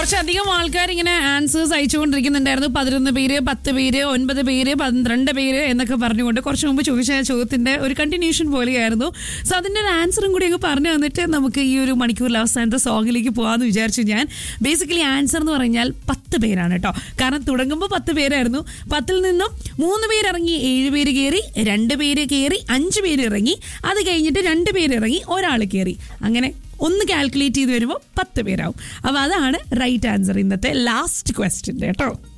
കുറച്ചധികം ആൾക്കാർ ഇങ്ങനെ ആൻസേഴ്സ് അയച്ചുകൊണ്ടിരിക്കുന്നുണ്ടായിരുന്നു പതിനൊന്ന് പേര് പത്ത് പേര് ഒൻപത് പേര് പന്ത്രണ്ട് പേര് എന്നൊക്കെ പറഞ്ഞുകൊണ്ട് കുറച്ച് മുമ്പ് ചോദിച്ച ചോദ്യത്തിന്റെ ഒരു കണ്ടിന്യൂഷൻ പോലെയായിരുന്നു സോ അതിന്റെ ഒരു ആൻസറും കൂടി അങ്ങ് പറഞ്ഞു തന്നിട്ട് നമുക്ക് ഈ ഒരു മണിക്കൂറിൽ അവസാനത്തെ സോങ്ങിലേക്ക് പോകാമെന്ന് വിചാരിച്ചു ഞാൻ ബേസിക്കലി ആൻസർ എന്ന് പറഞ്ഞാൽ പത്ത് പേരാണ് കേട്ടോ കാരണം തുടങ്ങുമ്പോൾ പത്ത് പേരായിരുന്നു പത്തിൽ നിന്നും മൂന്ന് പേര് ഇറങ്ങി ഏഴ് പേര് കയറി രണ്ട് പേര് കയറി അഞ്ച് പേര് ഇറങ്ങി അത് കഴിഞ്ഞിട്ട് രണ്ട് പേര് ഇറങ്ങി ഒരാൾ കയറി അങ്ങനെ ഒന്ന് കാൽക്കുലേറ്റ് ചെയ്ത് വരുമ്പോൾ പത്ത് പേരാവും അപ്പോൾ അതാണ് റൈറ്റ് ആൻസർ ഇന്നത്തെ ലാസ്റ്റ് ക്വസ്റ്റ്യൻ കേട്ടോ